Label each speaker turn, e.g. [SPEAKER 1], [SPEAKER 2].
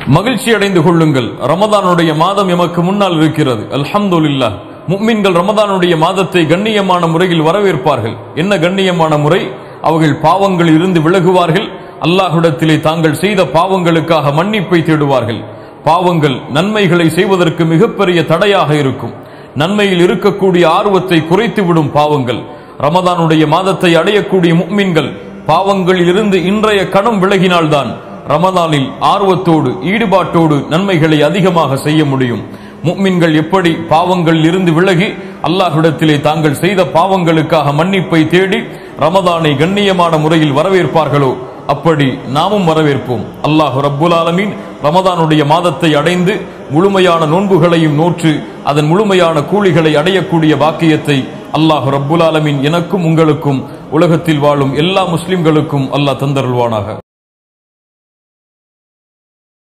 [SPEAKER 1] மகிழ்ச்சி அடைந்து கொள்ளுங்கள் ரமதானுடைய மாதம் எமக்கு முன்னால் இருக்கிறது அல்ஹம்துலில்லாஹ் முக்மின்கள் ரமதானுடைய மாதத்தை கண்ணியமான முறையில் வரவேற்பார்கள் என்ன கண்ணியமான முறை அவர்கள் பாவங்களில் இருந்து விலகுவார்கள் அல்லாஹ்விடத்திலே தாங்கள் செய்த பாவங்களுக்காக மன்னிப்பை தேடுவார்கள் பாவங்கள் நன்மைகளை செய்வதற்கு மிகப்பெரிய தடையாக இருக்கும் நன்மையில் இருக்கக்கூடிய ஆர்வத்தை குறைத்துவிடும் பாவங்கள் ரமதானுடைய மாதத்தை அடையக்கூடிய முக்மின்கள் பாவங்களில் இருந்து இன்றைய கணம் விலகினால்தான் ரமதானில் ஆர்வத்தோடு ஈடுபாட்டோடு நன்மைகளை அதிகமாக செய்ய முடியும் முக்மின்கள் எப்படி பாவங்களில் இருந்து விலகி அல்லாஹ்விடத்திலே தாங்கள் செய்த பாவங்களுக்காக மன்னிப்பை தேடி ரமதானை கண்ணியமான முறையில் வரவேற்பார்களோ அப்படி நாமும் வரவேற்போம் அல்லாஹ் ரப்புல் ஆலமீன் ரமதானுடைய மாதத்தை அடைந்து முழுமையான நோன்புகளையும் நோற்று அதன் முழுமையான கூலிகளை அடையக்கூடிய பாக்கியத்தை அல்லாஹ் ரப்புல் ஆலமீன் எனக்கும் உங்களுக்கும் உலகத்தில் வாழும் எல்லா முஸ்லிம்களுக்கும் அல்லாஹ் தந்தருள்வானாக